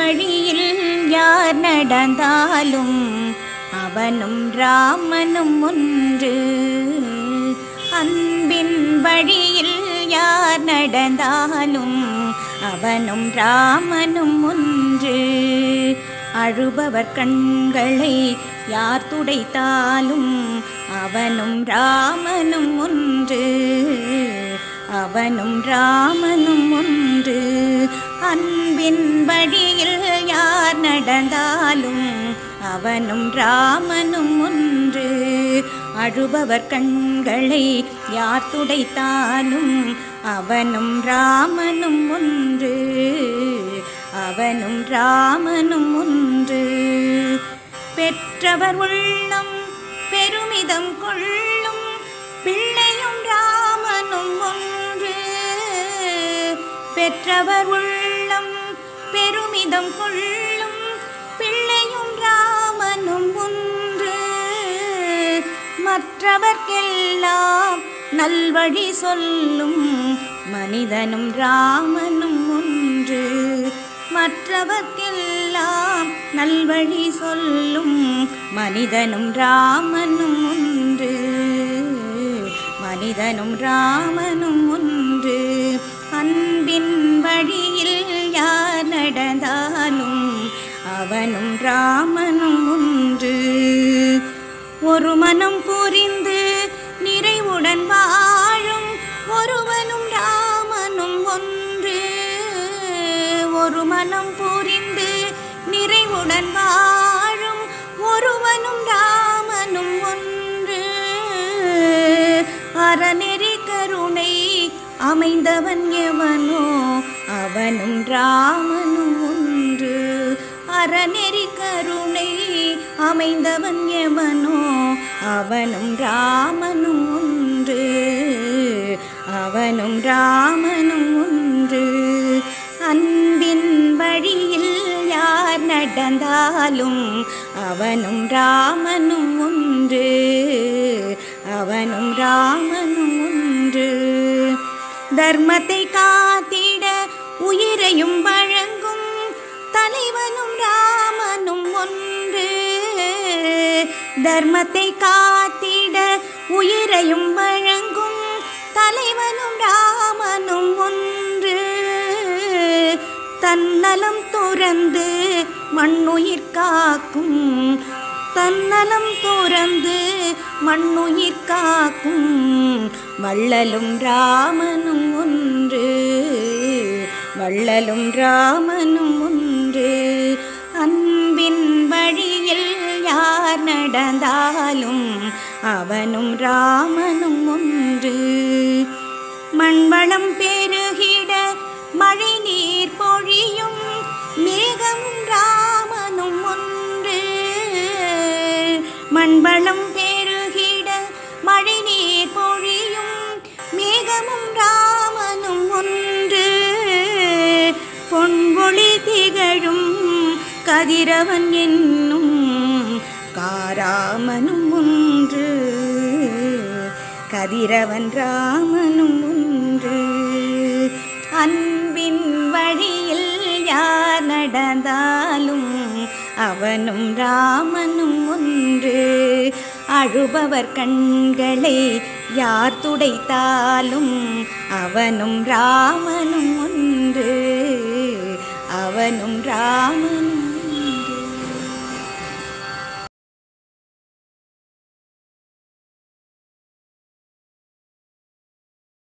வழியில் யார் நடந்தாலும் அவனும் ராமனும் ஒன்று அன்பின் வழியில் யார் நடந்தாலும் அவனும் ராமனும் ஒன்று அழுபவர் கண்களை யார் துடைத்தாலும் அவனும் ராமனும் ஒன்று அவனும் ராமனும் ஒன்று அன்பின் வழியில் யார் நடந்தாலும் அவனும் ராமனும் ஒன்று அழுபவர் கண்களை யார் துடைத்தாலும் அவனும் ராமனும் ஒன்று அவனும் ராமனும் ஒன்று பெற்றவர் உள்ளம் பெருமிதம் கொள்ளும் பிள்ளையும் ராமனும் ஒன்று பெற்றவர் உள்ளம் பெருமிதம் கொள்ளும் பிள்ளையும் ராமனும் ஒன்று மற்றவர்க்கெல்லாம் நல்வழி சொல்லும் மனிதனும் ராமனும் ஒன்று மற்றவர்க்கெல்லாம் நல்வழி சொல்லும் மனிதனும் ராமனும் ஒன்று மனிதனும் ராமனும் ஒன்று அன்பின் வழியில் யார் நடந்தாலும் அவனும் ராமனும் ஒன்று ஒரு மனம் புரிந்து நிறைவுடன் வாழும் ஒருவனும் ராமனும் ஒன்று ஒரு மனம் புரிந்து நிறைவுடன் வாழும் ஒருவனும் ராமனும் ஒன்று அறநெறி கருணை அமைந்தவன் எவனோ அவனும் ராமனும் ஒன்று அறநெறி கருணை அமைந்தவன் எவனோ அவனும் ராமனும் ஒன்று அவனும் ராமனும் ஒன்று அன்பின் வழியில் யார் நடந்தாலும் அவனும் ராமனும் ஒன்று அவனும் ராமனும் ஒன்று தர்மத்தை காத்திட உயிரையும் வழங்கும் தலைவனும் ராமனும் ஒன்று தர்மத்தை காத்திட உயிரையும் வழங்கும் தலைவனும் ராமனும் ஒன்று தன்னலம் துறந்து மண்ணுயிர் காக்கும் தன்னலம் துறந்து மண்ணுயிர் காக்கும் வள்ளலும் ராமனும் ஒன்று வள்ளலும் ராமனும் ஒன்று அன்பின் வழியில் யார் நடந்தாலும் அவனும் ராமனும் ஒன்று மண்வளம் பெருகிட மழை நீர் பொழியும் மேகமும் ராமனும் ஒன்று மண்வளம் பெருகிட மழை நீர் பொழியும் மேகமும் ராமனும் ஒன்று பொன்மொழி திகழும் கதிரவன் என்னும் காராமனும் ஒன்று கதிரவன் ராமனும் ஒன்று அன்பின் வழியில் யார் நடந்தாலும் அவனும் ராமனும் ஒன்று அழுபவர் கண்களை யார் துடைத்தாலும் அவனும் ராமனும் ஒன்று அவனும் ராமனும்